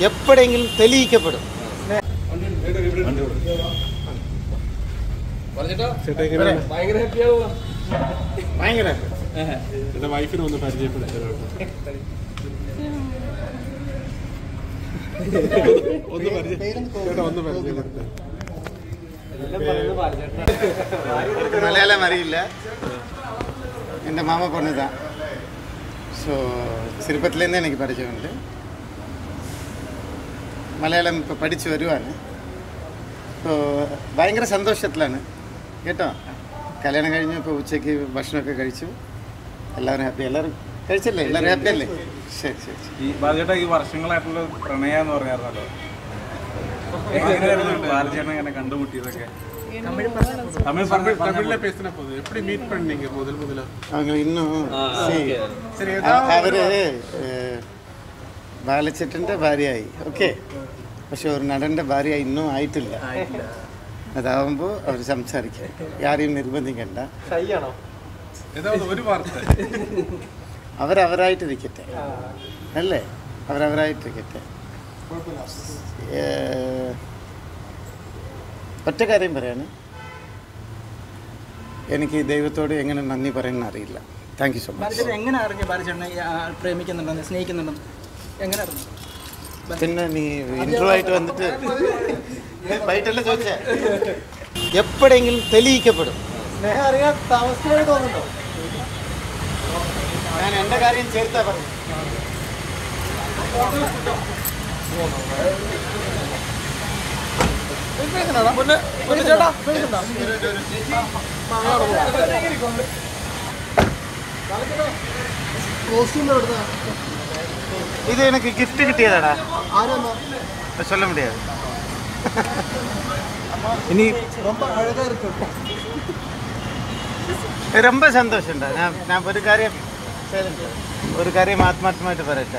എപ്പോഴെങ്കിലും തെളിയിക്കപ്പെടും ഭയങ്കര ഹാപ്പിയാണല്ലോ ഭയങ്കര എന്റെ വൈഫിനെ ഒന്ന് പരിചയപ്പെടുത്തലോ ഒന്ന് പരിചയം ചേട്ടാ ഒന്ന് പരിചയപ്പെടുത്ത எனக்கு மலையாளம் அறியில்ல என் மாமா பொண்ணு தான் ஸோ சிறுப்பத்துலேருந்து எனக்கு படித்தவன்ட்டு മലയാളം ഇപ്പോൾ പഠിച്ചു വരുവാണ് ഇപ്പോൾ ഭയങ്കര സന്തോഷത്തിലാണ് കേട്ടോ കല്യാണം കഴിഞ്ഞു ഇപ്പോൾ ഉച്ചയ്ക്ക് ഭക്ഷണമൊക്കെ കഴിച്ചു എല്ലാവരും ഹാപ്പി എല്ലാവരും കഴിച്ചല്ലേ എല്ലാവരും ഹാപ്പി അല്ലേ ശരി ശരി ശരി. ഈ ബാലചേട്ടാ ഈ വർഷങ്ങളായിട്ടുള്ള പ്രണയം എന്ന് പറഞ്ഞായിരുന്നല്ലോ എങ്ങനെയായിരുന്നു ബാലചേട്ടൻ ഇങ്ങനെ കണ്ടുമുട്ടിയതൊക്കെ തമിഴ് தமிழ் പറഞ്ഞ தமிழ்ல பேசின போது எப்படி மீட் பண்ணீங்க முதல் முதல்ல அவங்க இன்னும் see, சரி അ- അവര് ഏഹ്, ബാലച്ചേട്ടൻ്റെ ഭാര്യയായി ഓക്കെ പക്ഷെ ഒരു നടൻ്റെ ഭാര്യ ഇന്നും ആയിട്ടില്ല അതാവുമ്പോൾ അവർ സംസാരിക്കും ആരെയും നിർബന്ധിക്കണ്ട ஏதாவது ஒரு வார்த்தை അവരവരായിട്ടിരിക്കട്ടെ അല്ലേ അവരവരായിട്ടിരിക്കട്ടെ ഏഹ്, ഒറ്റ കാര്യം പറയാണ് എനിക്ക് ദൈവത്തോട് എങ്ങനെ നന്ദി പറയുന്ന അറിയില്ല താങ്ക് യു സോ മച്ച് ബാലചേട്ടൻ എങ്ങനെ അറിഞ്ഞു ബാലചേട്ടനെ ഈ ആൾ പ്രേമിക്കുന്നുണ്ടെന്ന് സ്നേഹിക്കുന്നുണ്ടെന്ന് എങ്ങനെ അറിഞ്ഞു പിന്നെ നീ ഇന്റർവ്യൂ ആയിട്ട് വന്നിട്ട് ബൈറ്റല്ല ചോദിച്ചേ എപ്പോഴെങ്കിലും തെളിയിക്കപ്പെടും സ്നേഹം അറിയാൻ താമസിക്കാതെ തോന്നുന്നുണ്ടോ ഞാൻ എൻ്റെ കാര്യം ചേർത്താ പറഞ്ഞു കോസ്റ്റ്യൂം എവിടുന്ന ഇത് എനിക്ക് ഗിഫ്റ്റ് കിട്ടിയതാടാ ആരാ അത് சொல்ல முடியாது ഇനി ரொம்ப அழகா இருக்கு ரொம்ப സന്തോഷമുണ്ട് ഞാൻ ഞാൻ ഒരു കാര്യം ഒരു കാര്യം ആത്മാർത്ഥമായിട്ട് പറയട്ടെ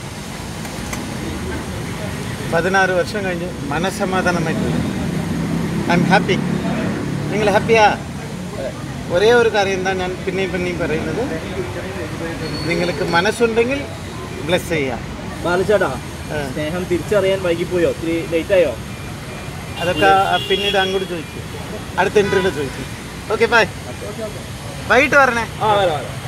പതിനാറ് വർഷം കഴിഞ്ഞ് മനസ്സമാധാനമായിട്ട് ഐ എം ഹാപ്പി നിങ്ങൾ ഹാപ്പിയാ ഒരേ ഒരു കാര്യം എന്താ ഞാൻ പിന്നെയും പിന്നെയും പറയുന്നത് നിങ്ങൾക്ക് മനസ്സുണ്ടെങ്കിൽ ബ്ലെസ് ചെയ്യാം ബാലചേട്ടാ ആ. സ്നേഹം തിരിച്ചറിയാൻ വൈകിപ്പോയോ ഇത്തിരി ലേറ്റ് ആയോ അതൊക്കെ പിന്നീട് അങ്ങോട്ട് ചോദിക്കും അടുത്ത ഇൻ്റർവ്യൂവിൽ ചോദിക്കും ഓക്കെ ബൈ വൈകിട്ട് പറഞ്ഞേ ആ വരാം വരാം